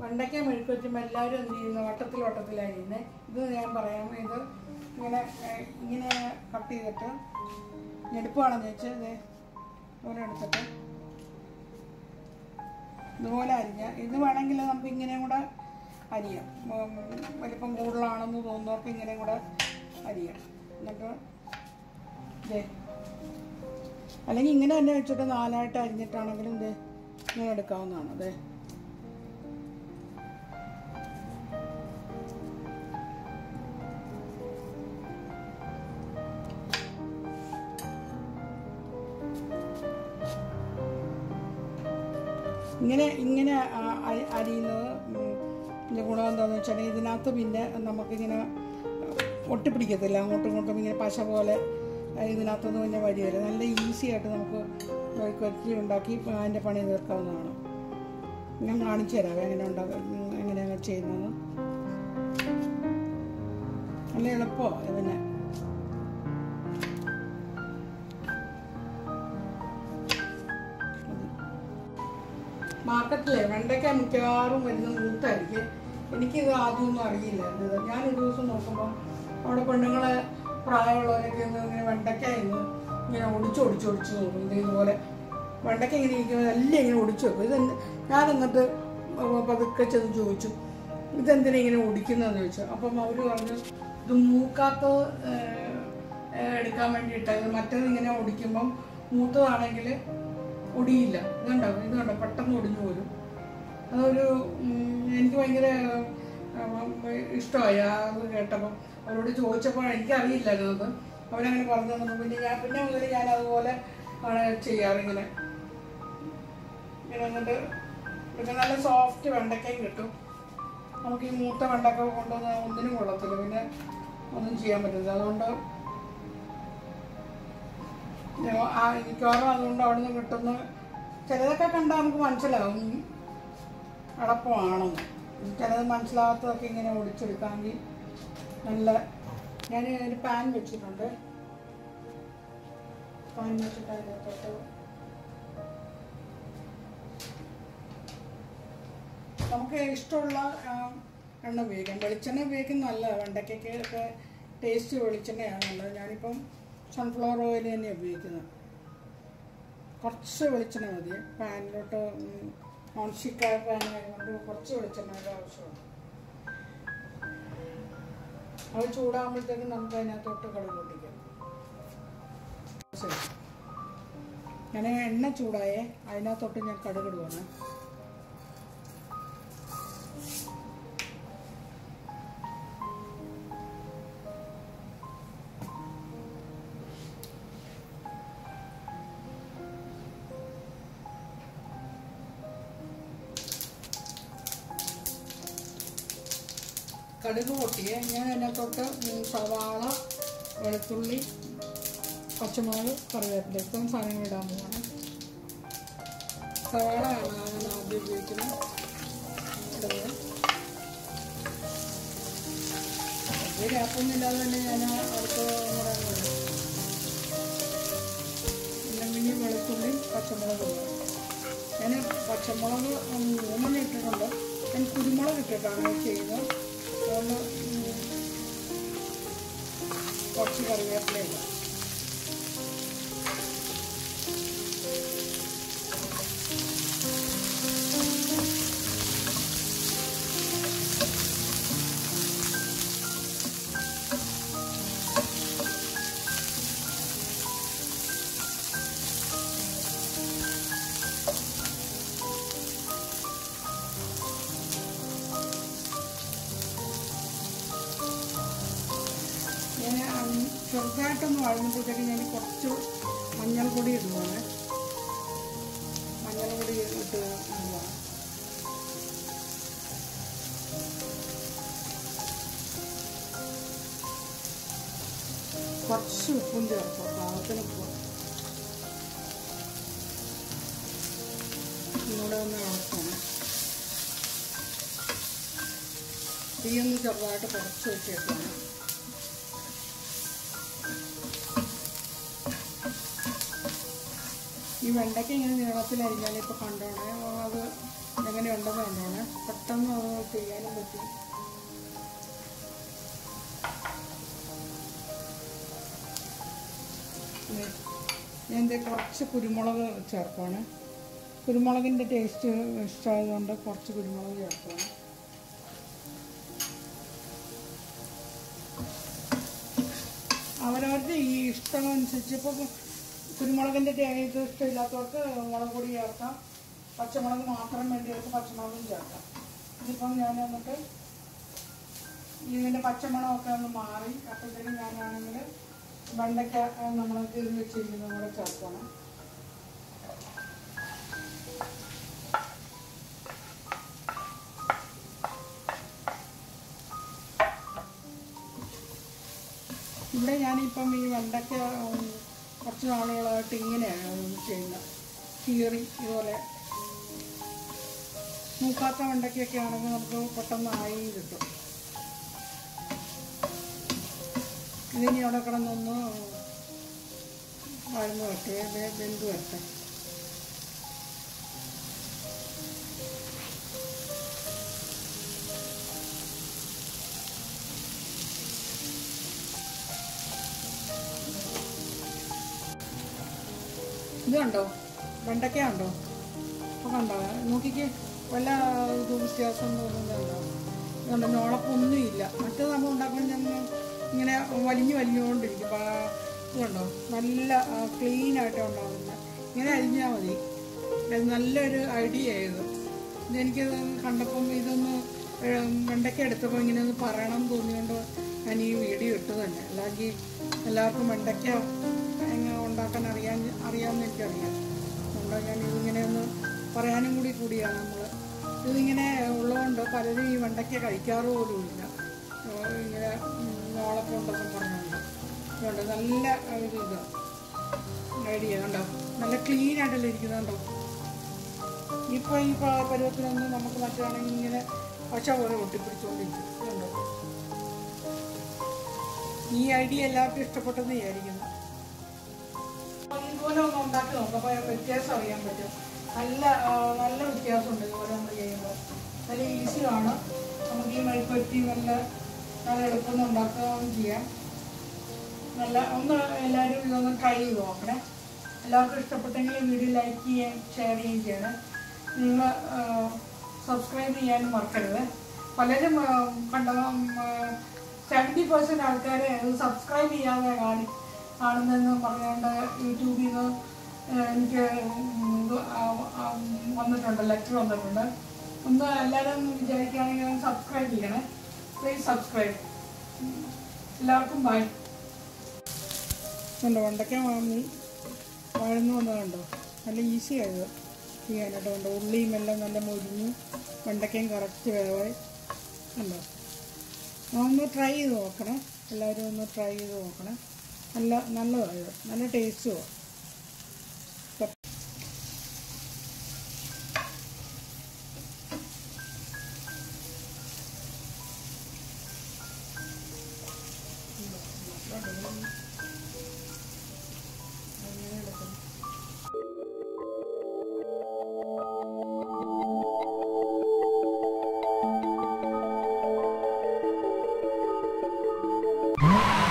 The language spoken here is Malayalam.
പണ്ടൊക്കെ മെഴുക്ക് വെച്ചുമ്പോൾ എല്ലാവരും എന്ത് ചെയ്യുന്നു വട്ടത്തിൽ വട്ടത്തിലായിരുന്നേ ഇത് ഞാൻ പറയാം ഇത് ഇങ്ങനെ ഏഹ്, ഇങ്ങനെ കട്ട് ചെയ്തിട്ട് ഞെടുപ്പാണെന്ന് വെച്ചാൽ ഇത് ഇതുപോലെ എടുത്തിട്ട് ഇതുപോലെ അരിഞ്ഞ ഇത് വേണമെങ്കിൽ നമുക്ക് ഇങ്ങനെയും കൂടെ അരിയാം ഉം, വലിപ്പം കൂടുതലാണെന്ന് തോന്നുന്നവർക്ക് ഇങ്ങനെയും കൂടെ അരിയാം എന്നിട്ട് ദേ അല്ലെങ്കിൽ ഇങ്ങനെ തന്നെ വെച്ചിട്ട് നാലായിട്ട് അരിഞ്ഞിട്ടാണെങ്കിലും ഇത് ഇങ്ങനെ എടുക്കാവുന്നതാണ് അതെ ഇങ്ങനെ ഇങ്ങനെ ആ- അ- അരിയുന്നത് ഉം, ഇതിൻ്റെ ഗുണം എന്താണെന്ന് വെച്ചാൽ ഇതിനകത്ത് പിന്നെ നമുക്കിങ്ങനെ ഒട്ടിപ്പിടിക്കത്തില്ല അങ്ങോട്ടും ഇങ്ങോട്ടും ഇങ്ങനെ പശ പോലെ ആ, ഇതിനകത്തൊന്നും പിന്നെ വഴിയില്ല നല്ല ഈസി ആയിട്ട് നമുക്ക് കൊച്ചി ഉണ്ടാക്കി അതിൻ്റെ പണി തീർക്കാവുന്നതാണ് ഞാൻ കാണിച്ചു തരാം എങ്ങനെ ഉണ്ടാക്കുക എങ്ങനെയാണ് ചെയ്യുന്നത് നല്ല എളുപ്പമാണ് ഇതിനെ മാർക്കറ്റിലെ വെണ്ടയ്ക്ക മിക്കവാറും വരുന്ന മൂത്തായിരിക്കും എനിക്കിത് ആദ്യമൊന്നും അറിയില്ലായിരുന്നു ഇത് ഞാൻ ഒരു ദിവസം നോക്കുമ്പോൾ അവിടെ പെണ്ണുങ്ങളെ പ്രായമുള്ളവരൊക്കെ ഒന്ന് ഇങ്ങനെ വെണ്ടയ്ക്ക ഇന്ന് ഇങ്ങനെ ഒടിച്ച് ഒടിച്ച് ഒടിച്ച് നോക്കും ഇത് ഇതുപോലെ വെണ്ടയ്ക്ക ഇങ്ങനെ ഇരിക്കുമ്പോൾ എല്ലാം ഇങ്ങനെ ഒടിച്ച് വെക്കും ഇത് ഞാൻ എന്നിട്ട് പതുക്കെ ചെന്ന് ചോദിച്ചു ഇതെന്തിനാ ഇങ്ങനെ ഒടിക്കുന്നതെന്ന് ചോദിച്ചു അപ്പം അവർ പറഞ്ഞു ഇത് മൂക്കാത്ത എടുക്കാൻ വേണ്ടിയിട്ടാണ് മറ്റേത് ഇങ്ങനെ ഒടിക്കുമ്പം മൂത്തതാണെങ്കിൽ ഒടിയില്ല ഇതുണ്ടോ ഇത് കണ്ടോ പെട്ടെന്ന് ഒടിഞ്ഞു പോരും അതൊരു ഉം, എനിക്ക് ഭയങ്കര ഇഷ്ടമായി അത് കേട്ടപ്പോൾ അവരോട് ചോദിച്ചപ്പോൾ എനിക്കറിയില്ലായിരുന്നു അത് അവരങ്ങനെ പറഞ്ഞു തന്നപ്പോൾ പിന്നെ ഞാൻ പിന്നെ മുതൽ ഞാൻ അതുപോലെ ആണ് ചെയ്യാറ് ഇങ്ങനെ ഇങ്ങനെ എന്നിട്ട് പിന്നെ നല്ല സോഫ്റ്റ് വെണ്ടക്കയും കിട്ടും നമുക്ക് ഈ മൂത്ത വെണ്ടക്ക കൊണ്ടൊന്നും ഒന്നിനും കൊള്ളത്തില്ല പിന്നെ ഒന്നും ചെയ്യാൻ പറ്റില്ല അതുകൊണ്ട് ഞാൻ- ആ മിക്കവാറും അതുകൊണ്ട് അവിടെ നിന്ന് കിട്ടുന്ന ചിലതൊക്കെ കണ്ടാൽ നമുക്ക് മനസ്സിലാവും അടപ്പമാണെന്ന് ചിലത് മനസ്സിലാകാത്തതൊക്കെ ഇങ്ങനെ ഒടിച്ചെടുക്കാമെങ്കിൽ നല്ല ഞാൻ ഒരു പാൻ വെച്ചിട്ടുണ്ട് പാൻ വെച്ചിട്ട് അതിനകത്തോട്ട് നമുക്ക് ഇഷ്ടമുള്ള ആ, എണ്ണ ഉപയോഗിക്കാം വെളിച്ചെണ്ണ ഉപയോഗിക്കുന്നത് നല്ലതാണ് വെണ്ടയ്ക്കൊക്കെ ഒക്കെ ടേസ്റ്റ് വെളിച്ചെണ്ണയാണ് നല്ലത് ഞാനിപ്പം സൺഫ്ലവർ ഓയിൽ തന്നെ ഉപയോഗിക്കുന്നത് കുറച്ച് വെളിച്ചെണ്ണ മതി പാനിലോട്ട് നോൺ സ്റ്റിക്കായ പാൻ ആയതുകൊണ്ട് കുറച്ച് വെളിച്ചെണ്ണയുടെ ആവശ്യമാണ് അത് ചൂടാകുമ്പോഴത്തേക്കും നമുക്ക് അതിനകത്തോട്ട് കടുക് പൊട്ടിക്കാം ശരി ഞാൻ എണ്ണ ചൂടായേ അതിനകത്തോട്ട് ഞാൻ കടുകിടുവാണ് കടുക് പൊട്ടിയേ ഞാൻ അതിനകത്തോട്ട് ഉം, സവാള വെളുത്തുള്ളി പച്ചമുളക് കറിവേപ്പില ഇത്രയും സാധനങ്ങൾ ഇടാൻ പോവാണ് സവാള ആണ് ഞാൻ ആദ്യം ഉപയോഗിക്കുന്നത് ഇടുന്നത് വലിയ ഗ്യാപ്പൊന്നുമില്ലാതെ തന്നെ ഞാൻ അടുത്ത് പറയുന്നത് പിന്നെ മിനി വെളുത്തുള്ളി പച്ചമുളക് ഇടുക ഞാൻ പച്ചമുളക് ഉം, മൂന്നെണ്ണം ഇട്ടിട്ടുണ്ട് ഞാൻ കുരുമുളക് ഇട്ടിട്ടാണ് ഇത് ചെയ്യുന്നത് അതുകൊണ്ട് ഉം, കുറച്ച് കറിവേപ്പില ഇടാം ഞാൻ ഉം, ചെറുതായിട്ടൊന്ന് വഴങ്ങുമ്പോഴത്തേക്ക് ഞാൻ കുറച്ച് മഞ്ഞൾപ്പൊടി ഇടുവാണ് മഞ്ഞൾപ്പൊടി ഇട്ട് ഇടുവാണ് കുറച്ച് ഉപ്പും ചേർക്കാം പാകത്തിന് ഉപ്പ് ഒന്നുകൂടെ ഒന്ന് ഇളക്കണം തീയൊന്ന് ചെറുതായിട്ട് കുറച്ച് വെച്ചേക്കണം ഈ വെണ്ടയ്ക്ക ഇങ്ങനെ നീളത്തിലരിഞ്ഞാൽ ഇപ്പോൾ കണ്ടോണേ അത് എങ്ങനെയുണ്ടെന്ന് കണ്ടോണേ പെട്ടെന്ന് അത് ചെയ്യാനും പറ്റും ഇത് ഞാൻ ദേ കുറച്ച് കുരുമുളക് ചേർക്കുവാണ് കുരുമുളകിൻ്റെ ടേസ്റ്റ് ഇഷ്ടമായതുകൊണ്ട് കുറച്ച് കുരുമുളക് ചേർക്കുവാണ് അവരവരുടെ ഈ ഇഷ്ടമനുസരിച്ച് ഇപ്പോൾ കുരുമുളകിൻ്റെ ടേസ്റ്റ് ഇഷ്ടമില്ലാത്തവർക്ക് മുളക് പൊടി ചേർക്കാം പച്ചമുളക് മാത്രം വേണ്ടിയവർക്ക് പച്ചമുളകും ചേർക്കാം ഇതിപ്പം ഞാൻ എന്നിട്ട് ഇതിൻ്റെ പച്ചമണമൊക്കെ ഒന്ന് മാറി അപ്പോഴത്തേക്കും ഞാനാണെങ്കിൽ വെണ്ടയ്ക്ക നമ്മൾ ഇത് വെച്ചിരിക്കുന്നത് കൂടെ ചേർക്കണം ഇവിടെ ഞാനിപ്പം ഈ വെണ്ടയ്ക്ക ഉം, കുറച്ച് നാളുകളായിട്ട് ഇങ്ങനെയാണ് ചെയ്യുന്നത് കീറി ഇതുപോലെ മൂക്കാത്ത വെണ്ടയ്ക്കൊക്കെ ആണെങ്കിൽ നമുക്ക് പെട്ടെന്ന് ആയി കിട്ടും ഇതിനി അവിടെ കിടന്നൊന്ന് വഴന്ന് വെക്കേ വെന്ത് വരട്ടെ ഇത് കണ്ടോ വെണ്ടയ്ക്ക ഉണ്ടോ അപ്പോൾ കണ്ടോ നോക്കിക്കേ വല്ല ഇത് വ്യത്യാസം തോന്നുന്നുണ്ടോ ഇതുണ്ട് നോളപ്പൊന്നുമില്ല മറ്റേത് നമ്മൾ ഉണ്ടാക്കുമ്പോൾ ഞങ്ങൾ ഇങ്ങനെ വലിഞ്ഞു വലിഞ്ഞുകൊണ്ടിരിക്കും പാ- ഇതുണ്ടോ നല്ല ക്ലീൻ ആയിട്ട് ഉണ്ടാകുന്നത് ഇങ്ങനെ അരിഞ്ഞാൽ മതി ഇത് നല്ലൊരു ഐഡിയ ഇത് ഇതെനിക്കത് കണ്ടപ്പം ഇതൊന്ന് ഏഹ്, വെണ്ടയ്ക്ക എടുത്തപ്പോൾ ഇങ്ങനെ ഒന്ന് പറയണം എന്ന് തോന്നിയോണ്ട് ഞാൻ ഈ വീഡിയോ ഇട്ടു തന്നെ അല്ലെങ്കിൽ എല്ലാവർക്കും വെണ്ടയ്ക്ക എങ്ങനെ ഉണ്ടാക്കാൻ അറിയാൻ അറിയാമെന്ന് എനിക്കറിയാം അതുകൊണ്ട് ഞാൻ ഇതിങ്ങനെ ഒന്ന് പറയാനും കൂടി കൂടിയാണ് നമ്മൾ ഇതിങ്ങനെ ഉള്ളതുകൊണ്ട് പലരും ഈ വെണ്ടയ്ക്ക കഴിക്കാറ് പോലും ഇല്ല ഏഹ്, ഇങ്ങനെ നോളപ്പം ഉണ്ടെന്ന് പറഞ്ഞുകൊണ്ട് അതുകൊണ്ട് നല്ല ഒരു ഇതാണ് ഐഡിയ കണ്ടോ നല്ല ക്ലീൻ ആയിട്ടല്ലേ ഇരിക്കുന്നത് കണ്ടോ ഇപ്പോൾ ഈ പ- പരുവത്തിനൊന്നും നമുക്ക് മറ്റാണെങ്കിൽ ഇങ്ങനെ പശ പോലെ ഒട്ടിപ്പിടിച്ചുകൊണ്ടിരിക്കും കണ്ടോ ഈ ഐഡിയ എല്ലാവർക്കും ഇഷ്ടപ്പെട്ടെന്ന് വിചാരിക്കുന്നു അപ്പോൾ ഇതുപോലെ ഒന്ന് ഉണ്ടാക്കി നോക്കാം അപ്പോൾ വ്യത്യാസം അറിയാൻ പറ്റും നല്ല ആ, നല്ല വ്യത്യാസമുണ്ട് ഇതുപോലെ നമ്മൾ ചെയ്യുമ്പോൾ നല്ല ഈസിയാണ് നമുക്ക് ഈ മെഴുക്കുവരട്ടി നല്ല നല്ല എളുപ്പം ഉണ്ടാക്കുകയും ചെയ്യാം നല്ല ഒന്ന് എല്ലാവരും ഇതൊന്ന് ട്രൈ ചെയ്ത് നോക്കണേ എല്ലാവർക്കും ഇഷ്ടപ്പെട്ടെങ്കിൽ വീഡിയോ ലൈക്ക് ചെയ്യുകയും ഷെയർ ചെയ്യുകയും ചെയ്യണേ നിങ്ങൾ സബ്സ്ക്രൈബ് ചെയ്യാനും മറക്കരുത് പലരും ആ, കണ്ട സെവൻറ്റി പെർസെൻറ്റ് ആൾക്കാർ സബ്സ്ക്രൈബ് ചെയ്യാതെ കാണി കാണുന്നതെന്ന് പറഞ്ഞുകൊണ്ട് യൂട്യൂബിൽ നിന്ന് എനിക്ക് ഇത് ആ- ആ വന്നിട്ടുണ്ട് ലെറ്റർ വന്നിട്ടുണ്ട് ഒന്ന് എല്ലാവരും വിചാരിക്കുകയാണെങ്കിൽ സബ്സ്ക്രൈബ് ചെയ്യണേ പ്ലീസ് സബ്സ്ക്രൈബ് എല്ലാവർക്കും ബൈ കണ്ടോ വെണ്ടയ്ക്ക വാങ്ങി വഴന്നു വന്നതുണ്ടോ നല്ല ഈസി ആയത് ചെയ്യാനായിട്ട് കണ്ടോ ഉള്ളിയും എല്ലാം നല്ല മുരിഞ്ഞു വെണ്ടയ്ക്കയും കറക്റ്റ് വേവായി കണ്ടോ ഒന്ന് ട്രൈ ചെയ്ത് നോക്കണം എല്ലാവരും ഒന്ന് ട്രൈ ചെയ്ത് നോക്കണം നല്ല നല്ലതാണ് നല്ല ടേസ്റ്റുമാണ് Huh?